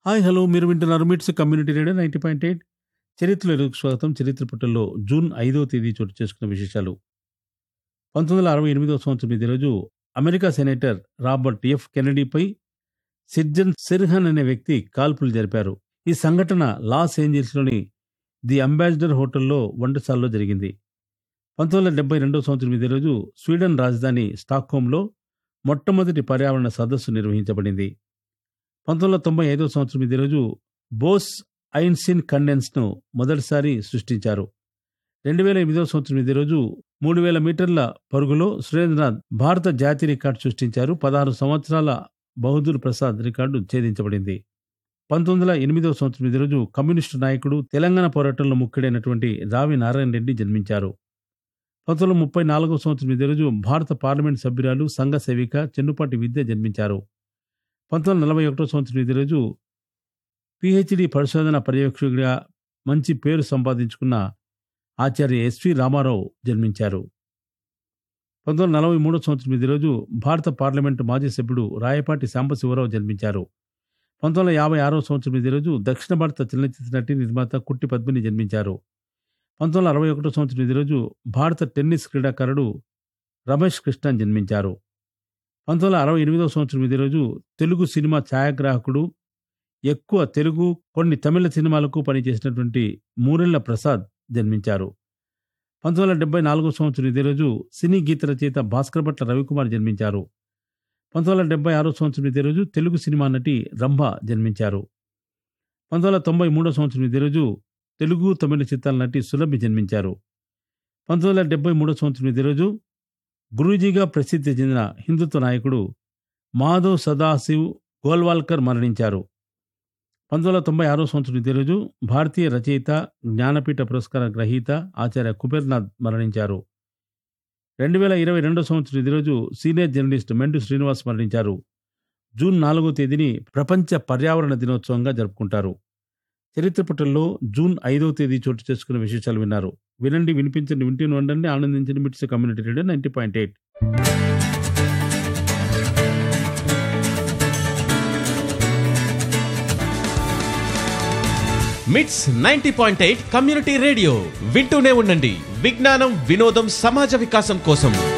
hi hello మీరు వింటున్నారు MITS community radio ninety point eight చరిత్రలో స్వాగతం చరిత్ర పుటల్లో జూన్ ఐదవ తేదీ చోటు చేసుకున్న విశేషాలు పంతొమ్మిది వందల అరవై ఎనిమిదవ సంవత్సరం ఇదే రోజు అమెరికా సెనేటర్ రాబర్ట్ ఎఫ్ కెనడీపై సిర్జన్ సిర్హన్ అనే వ్యక్తి కాల్పులు జరిపారు ఈ సంఘటన లాస్ ఏంజల్స్లోని ది అంబాసిడర్ హోటల్లో వంటశాలలో జరిగింది పంతొమ్మిది వందల డెబ్బై రెండవ సంవత్సరం ఇదే రోజు స్వీడన్ రాజధాని స్టాక్హోమ్లో మొట్టమొదటి పర్యావరణ సదస్సు నిర్వహించబడింది పంతొమ్మిది వందల తొంభై ఐదో సంవత్సరం ఇదే రోజు బోస్ ఐన్సిన్ కండెన్స్ను మొదటిసారి సృష్టించారు రెండు వేల ఎనిమిదో సంవత్సరం ఇదే రోజు మూడు వేల మీటర్ల పరుగులో సురేంద్రనాథ్ భారత జాతీయ రికార్డు సృష్టించారు పదహారు సంవత్సరాల బహదూర్ ప్రసాద్ రికార్డు ఛేదించబడింది పంతొమ్మిది వందల ఎనిమిదవ సంవత్సరం ఇదే రోజు కమ్యూనిస్టు నాయకుడు తెలంగాణ పోరాటంలో ముఖ్యుడైనటువంటి రావి నారాయణ రెడ్డి జన్మించారు పంతొమ్మిది వందల ముప్పై నాలుగో సంవత్సరం ఇదే రోజు భారత పార్లమెంట్ సభ్యురాలు సంఘ సేవిక చెన్నుపాటి విద్య జన్మించారు పంతొమ్మిది వందల నలభై ఒకటో సంవత్సరం ఇదే రోజు పిహెచ్డి పరిశోధన పర్యవేక్షకుడిగా మంచి పేరు సంపాదించుకున్న ఆచార్య ఎస్వి రామారావు జన్మించారు పంతొమ్మిది వందల నలభై మూడో సంవత్సరం ఇదే రోజు భారత పార్లమెంటు మాజీ సభ్యుడు రాయపాటి సాంబశివరావు జన్మించారు పంతొమ్మిది వందల యాభై ఆరో సంవత్సరం ఇదే రోజు దక్షిణ భారత చలనచిత్ర నటి నిర్మాత కుట్టి పద్మిని జన్మించారు పంతొమ్మిది వందల అరవై ఒకటో సంవత్సరం ఇదే రోజు భారత టెన్నిస్ క్రీడాకారుడు రమేష్ కృష్ణన్ జన్మించారు పంతొమ్మిది వందల అరవై ఎనిమిదవ సంవత్సరం ఇదే రోజు తెలుగు సినిమా ఛాయాగ్రాహకుడు ఎక్కువ తెలుగు కొన్ని తమిళ సినిమాలకు పనిచేసినటువంటి మూరెళ్ల ప్రసాద్ జన్మించారు పంతొమ్మిది వందల డెబ్బై నాలుగో సంవత్సరం ఇదే రోజు సినీ గీత రచయిత భాస్కర్ భట్ల రవికుమార్ జన్మించారు పంతొమ్మిది వందల డెబ్బై ఆరో సంవత్సరం ఇదే రోజు తెలుగు సినిమా నటి రంభ జన్మించారు పంతొమ్మిది వందల తొంభై మూడో సంవత్సరం ఇదే రోజు తెలుగు తమిళ చిత్రాల నటి సులభి జన్మించారు పంతొమ్మిది వందల డెబ్బై మూడో సంవత్సరం ఇదే రోజు గురూజీగా ప్రసిద్ధి చెందిన హిందుత్వ నాయకుడు మాధవ్ సదాశివ్ గోల్వాల్కర్ మరణించారు పంతొమ్మిది వందల తొంభై ఆరో సంవత్సరం ఇదే రోజు భారతీయ రచయిత జ్ఞానపీఠ పురస్కార గ్రహీత ఆచార్య కుబేర్నాథ్ మరణించారు రెండు వేల ఇరవై రెండో సంవత్సరం ఇదే రోజు సీనియర్ జర్నలిస్ట్ మెండు శ్రీనివాస్ మరణించారు జూన్ నాలుగో తేదీని ప్రపంచ పర్యావరణ దినోత్సవంగా జరుపుకుంటారు చరిత్ర పుటల్లో జూన్ ఐదవ తేదీ చోటు చేసుకున్న విశేషాలు విన్నారు వినండి వినిపించండి వింటూనే ఉండండి ఆనందించండి MITS community radio ninety point eight MITS ninety point eight community radio వింటూనే ఉండండి విజ్ఞానం వినోదం సమాజ వికాసం కోసం